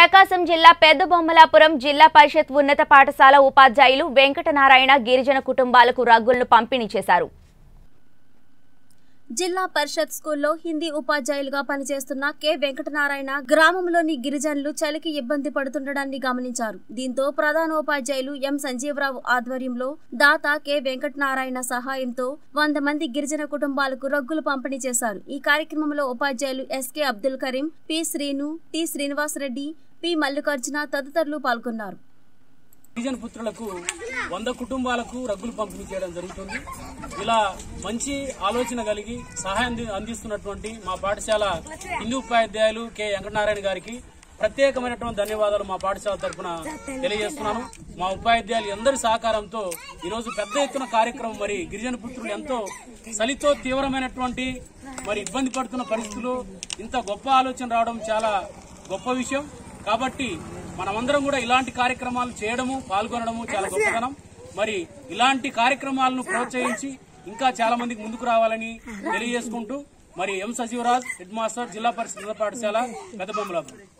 ప్రకాశం జిల్లా పెద్దబొమ్మలాపురం జిల్లా పరిషత్ ఉన్నత పాఠశాల ఉపాధ్యాయులు వెంకటనారాయణ గిరిజన కుటుంబాలకు రగ్గులను పంపిణీ చేశారు జిల్లా పరిషత్ స్కూల్లో హిందీ ఉపాధ్యాయులుగా పనిచేస్తున్న కె వెంకటనారాయణ గ్రామంలోని గిరిజనులు చలికి ఇబ్బంది పడుతుండడాన్ని గమనించారు దీంతో ప్రధానోపాధ్యాయులు ఎం సంజీవరావు ఆధ్వర్యంలో దాత కె వెంకటనారాయణ సహాయంతో వంద మంది గిరిజన కుటుంబాలకు రగ్గులు పంపిణీ చేశారు ఈ కార్యక్రమంలో ఉపాధ్యాయులు SK Abdul Karim P Srinu T Srinivasareddy P Mallikarjuna తదితరులు పాల్గొన్నారు గిరిజన పుత్రులకు వంద కుటుంబాలకు రగ్గులు పంపిణీ చేయడం జరుగుతుంది ఇలా మంచి ఆలోచన కలిగి సహాయం అంది- అందిస్తున్నటువంటి మా పాఠశాల హిందూ ఉపాధ్యాయులు కె వెంకటనారాయణ గారికి ప్రత్యేకమైనటువంటి ధన్యవాదాలు మా పాఠశాల తరఫున తెలియజేస్తున్నాను మా ఉపాధ్యాయులు అందరి సహకారంతో ఈరోజు పెద్ద ఎత్తున కార్యక్రమం మరి గిరిజన పుత్రులు ఎంతో చలితో తీవ్రమైనటువంటి మరి ఇబ్బంది పడుతున్న పరిస్థితులు ఇంత గొప్ప ఆలోచన రావడం చాలా గొప్ప విషయం కాబట్టి మనమందరం కూడా ఇలాంటి కార్యక్రమాలు చేయడము పాల్గొనడము చాలా గొప్పతనం మరి ఇలాంటి కార్యక్రమాలను ప్రోత్సహించి ఇంకా చాలా మందికి ముందుకు రావాలని తెలియజేసుకుంటూ మరి ఎం సజీవరాజ్ హెడ్ మాస్టర్ జిల్లా పరిషత్ ఉన్నత పాఠశాల పెద్దబొమ్మలాపురం